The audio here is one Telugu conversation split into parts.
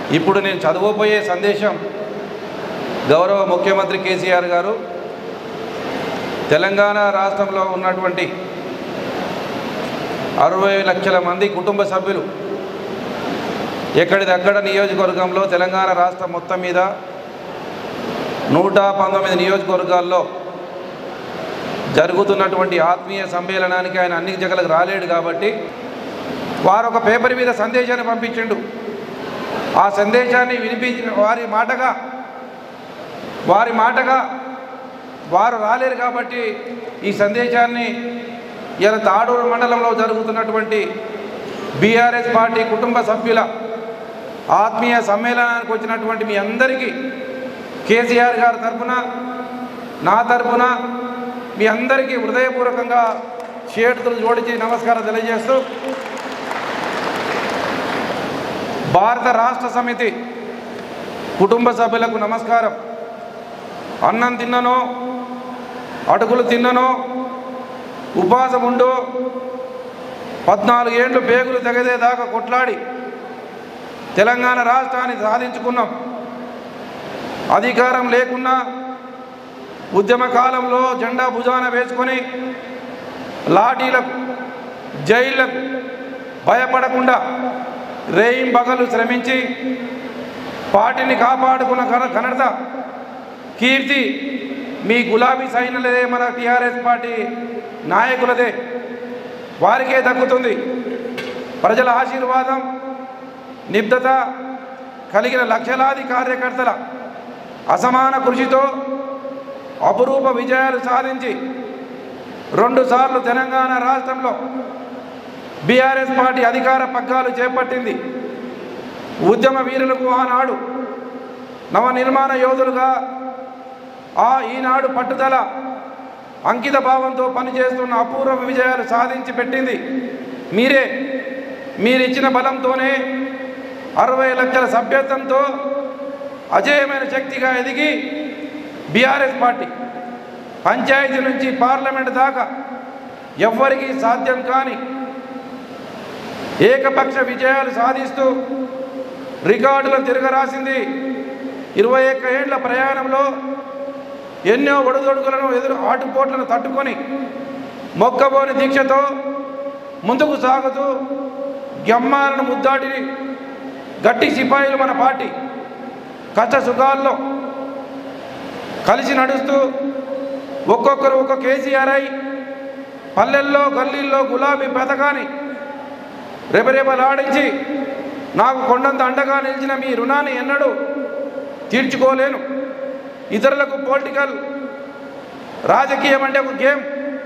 ఇప్పుడు నేను చదవబోయే సందేశం గౌరవ ముఖ్యమంత్రి కేసీఆర్ గారు తెలంగాణ రాష్ట్రంలో ఉన్నటువంటి అరవై లక్షల మంది కుటుంబ సభ్యులు ఎక్కడిదక్కడ నియోజకవర్గంలో తెలంగాణ రాష్ట్రం మొత్తం మీద నూట పంతొమ్మిది నియోజకవర్గాల్లో జరుగుతున్నటువంటి ఆత్మీయ సమ్మేళనానికి ఆయన అన్ని జగలకు రాలేడు కాబట్టి వారు ఒక పేపర్ మీద సందేశాన్ని పంపించిండు ఆ సందేశాన్ని వినిపించి వారి మాటగా వారి మాటగా వారు రాలేరు కాబట్టి ఈ సందేశాన్ని ఇలా తాడూరు మండలంలో జరుగుతున్నటువంటి బీఆర్ఎస్ పార్టీ కుటుంబ సభ్యుల ఆత్మీయ సమ్మేళనానికి వచ్చినటువంటి మీ అందరికీ కేసీఆర్ గారి తరఫున నా తరఫున మీ అందరికీ హృదయపూర్వకంగా చేతులు జోడించి నమస్కారం తెలియజేస్తూ భారత రాష్ట్ర సమితి కుటుంబ సభ్యులకు నమస్కారం అన్నం తిన్ననో అటుకులు తిన్ననో ఉపవాసం ఉండు పద్నాలుగు ఏండ్లు పేగులు తెగదేదాకా కొట్లాడి తెలంగాణ రాష్ట్రాన్ని సాధించుకున్నాం అధికారం లేకున్నా ఉద్యమ కాలంలో జెండా భుజాన వేసుకొని లాఠీలకు జైళ్లకు భయపడకుండా రేయిం బగలు శ్రమించి పార్టీని కాపాడుకున్న ఘన ఘనత కీర్తి మీ గులాబీ సైన్యులదే మన టీఆర్ఎస్ పార్టీ నాయకులదే వారికే దక్కుతుంది ప్రజల ఆశీర్వాదం నిబ్దత కలిగిన లక్షలాది కార్యకర్తల అసమాన కృషితో అపురూప విజయాలు సాధించి రెండుసార్లు తెలంగాణ రాష్ట్రంలో బీఆర్ఎస్ పార్టీ అధికార పగ్గాలు చేపట్టింది ఉద్యమ వీరులకు ఆనాడు నవనిర్మాణ యోధులుగా ఆ ఈనాడు పట్టుదల అంకిత భావంతో పనిచేస్తున్న అపూర్వ విజయాలు సాధించి పెట్టింది మీరే మీరిచ్చిన బలంతోనే అరవై లక్షల సభ్యత్వంతో అజేయమైన శక్తిగా ఎదిగి బీఆర్ఎస్ పార్టీ పంచాయతీ నుంచి పార్లమెంట్ దాకా ఎవ్వరికీ సాధ్యం కాని ఏకపక్ష విజయాలు సాధిస్తూ రికార్డులను తిరగరాసింది ఇరవై ఒక్క ఏళ్ల ప్రయాణంలో ఎన్నో ఒడిదొడుకులను ఎదురు ఆటుపోట్లను తట్టుకొని మొక్కబోని దీక్షతో ముందుకు సాగుతూ గమ్మాలను ముద్దాటి గట్టి సిపాయిలు మన పార్టీ కష్ట సుఖాల్లో కలిసి నడుస్తూ ఒక్కొక్కరు ఒక్కొక్క కేసీఆర్ అయి పల్లెల్లో గల్లీల్లో గులాబీ పథకాన్ని రెపరెపలాడించి నాకు కొండంత అండగా నిలిచిన మీ రుణాన్ని ఎన్నడూ తీర్చుకోలేను ఇతరులకు పొలిటికల్ రాజకీయం అంటే ఒక గేమ్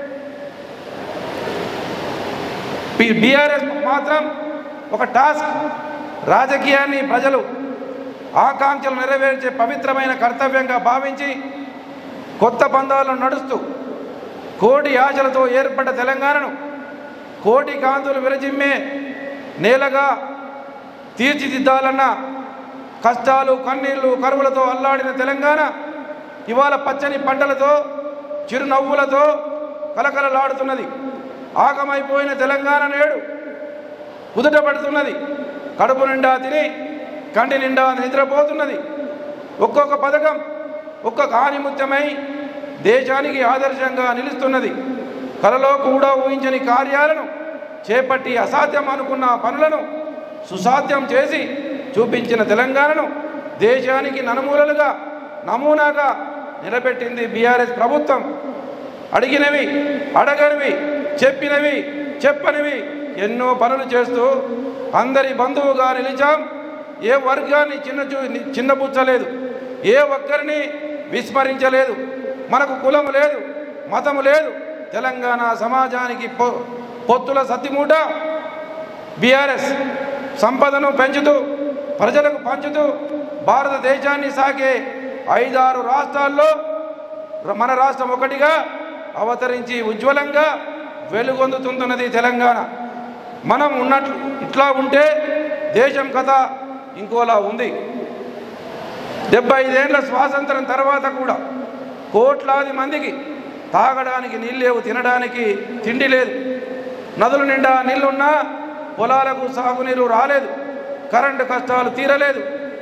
బీఆర్ఎస్ మాత్రం ఒక టాస్క్ రాజకీయాన్ని ప్రజలు ఆకాంక్షలు నెరవేర్చే పవిత్రమైన కర్తవ్యంగా భావించి కొత్త పందాలను నడుస్తూ కోటి ఆశలతో ఏర్పడ్డ తెలంగాణను కోటి కాంతులు విరజిమ్మే నేలగా తీర్చిదిద్దాలన్న కష్టాలు కన్నీళ్లు కరువులతో అల్లాడిన తెలంగాణ ఇవాళ పచ్చని పంటలతో చిరునవ్వులతో కలకలలాడుతున్నది ఆగమైపోయిన తెలంగాణ నేడు కుదుట పడుతున్నది కడుపు నిండా తిని కంటి నిండా నిద్రపోతున్నది ఒక్కొక్క పథకం ఒక్కొక్క ఆనిముత్యమై దేశానికి ఆదర్శంగా నిలుస్తున్నది కలలో కూడా ఊహించని కార్యాలను చేపట్టి అసాధ్యం అనుకున్న పనులను సుసాధ్యం చేసి చూపించిన తెలంగాణను దేశానికి నలుమూలలుగా నమూనాగా నిలబెట్టింది బీఆర్ఎస్ ప్రభుత్వం అడిగినవి అడగనివి చెప్పినవి చెప్పనివి ఎన్నో పనులు చేస్తూ అందరి బంధువుగా నిలిచాం ఏ వర్గాన్ని చిన్న చిన్నపుచ్చలేదు ఏ ఒక్కరిని విస్మరించలేదు మనకు కులం లేదు మతము లేదు తెలంగాణ సమాజానికి పొ పొత్తుల సత్తిమూట బీఆర్ఎస్ సంపదను పెంచుతూ ప్రజలకు పంచుతూ భారతదేశాన్ని సాగే ఐదారు రాష్ట్రాల్లో మన రాష్ట్రం ఒకటిగా అవతరించి ఉజ్వలంగా వెలుగొందుతున్నది తెలంగాణ మనం ఉన్నట్లు ఇట్లా ఉంటే దేశం కథ ఇంకోలా ఉంది డెబ్బై ఐదేళ్ల స్వాతంత్రం తర్వాత కూడా కోట్లాది మందికి తాగడానికి నీళ్ళు లేవు తినడానికి తిండి లేదు నదుల నిండా నీళ్లున్నా పొలాలకు సాగునీరు రాలేదు కరెంటు కష్టాలు తీరలేదు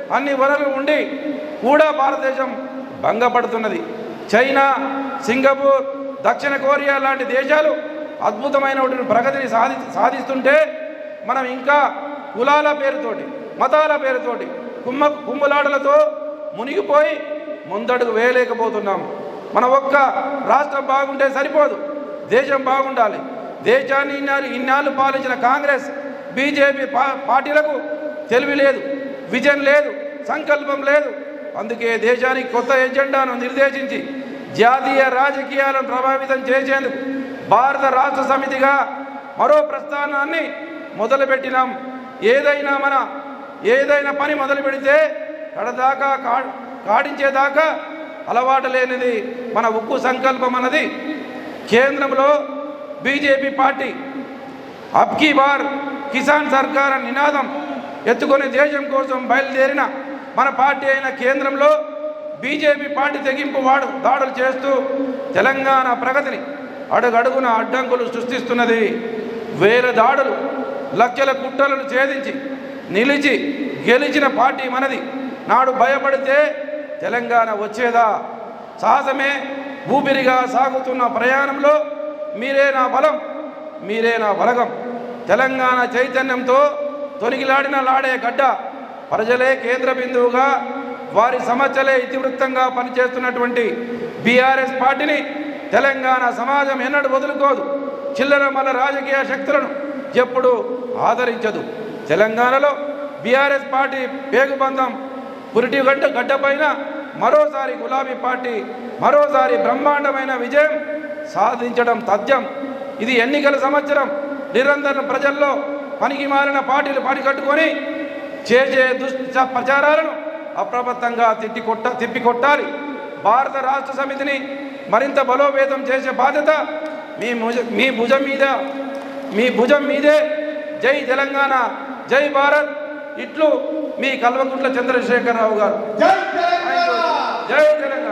అన్ని వనరులు ఉండి కూడా భారతదేశం భంగపడుతున్నది చైనా సింగపూర్ దక్షిణ కొరియా లాంటి దేశాలు అద్భుతమైనటువంటి ప్రగతిని సాధి సాధిస్తుంటే మనం ఇంకా కులాల పేరుతోటి మతాల పేరుతోటి కుమ్మ కుమ్ములాటలతో మునిగిపోయి ముందడుగు వేయలేకపోతున్నాం మన ఒక్క రాష్ట్రం బాగుంటే సరిపోదు దేశం బాగుండాలి దేశాన్ని ఇన్నాళ్ళు ఇన్నాళ్ళు పాలించిన కాంగ్రెస్ బీజేపీ పా పార్టీలకు తెలివి లేదు విజన్ లేదు సంకల్పం లేదు అందుకే దేశానికి కొత్త ఎజెండాను నిర్దేశించి జాతీయ రాజకీయాలను ప్రభావితం చేసేందుకు భారత రాష్ట్ర సమితిగా మరో ప్రస్థానాన్ని మొదలుపెట్టినాం ఏదైనా మన ఏదైనా పని మొదలు పెడితే కడదాకా కా కాడించేదాకా అలవాటు లేనిది మన ఉక్కు సంకల్పం అన్నది కేంద్రంలో బీజేపీ పార్టీ అబ్కీ బార్ కిసాన్ సర్కార్ అనే నినాదం ఎత్తుకొని దేశం కోసం బయలుదేరిన మన పార్టీ అయిన కేంద్రంలో బీజేపీ పార్టీ తెగింపు వాడు దాడులు చేస్తూ తెలంగాణ ప్రగతిని అడుగడుగున అడ్డంకులు సృష్టిస్తున్నది వేల దాడులు లక్షల కుట్రలను ఛేదించి నిలిచి గెలిచిన పార్టీ మనది నాడు భయపడితే తెలంగాణ వచ్చేదా సాహసమే ఊపిరిగా సాగుతున్న ప్రయాణంలో మీరే నా బలం మీరే నా బలగం తెలంగాణ చైతన్యంతో తొలగిలాడిన లాడే గడ్డ ప్రజలే కేంద్ర బిందువుగా వారి సమస్యలే ఇతివృత్తంగా పనిచేస్తున్నటువంటి బీఆర్ఎస్ పార్టీని తెలంగాణ సమాజం ఎన్నడూ వదులుకోదు చిల్లర మల్ల రాజకీయ శక్తులను ఎప్పుడు ఆదరించదు తెలంగాణలో బీఆర్ఎస్ పార్టీ పేగుబంధం పురిటి గడ్డ గడ్డపైన మరోసారి గులాబీ పార్టీ మరోసారి బ్రహ్మాండమైన విజయం సాధించడం తథ్యం ఇది ఎన్నికల సంవత్సరం నిరంతరం ప్రజల్లో పనికి మారిన పార్టీలు పనికట్టుకొని చేసే దుష్ట ప్రచారాలను అప్రమత్తంగా తిట్టి కొట్ట తిప్పి కొట్టాలి భారత రాష్ట్ర సమితిని మరింత బలోపేతం చేసే బాధ్యత మీ భుజ మీ భుజం మీద మీ భుజం మీదే జై తెలంగాణ జై భారత్ ఇట్లు మీ కల్వకుంట్ల చంద్రశేఖరరావు గారు జై తెలంగాణ జై తెలంగాణ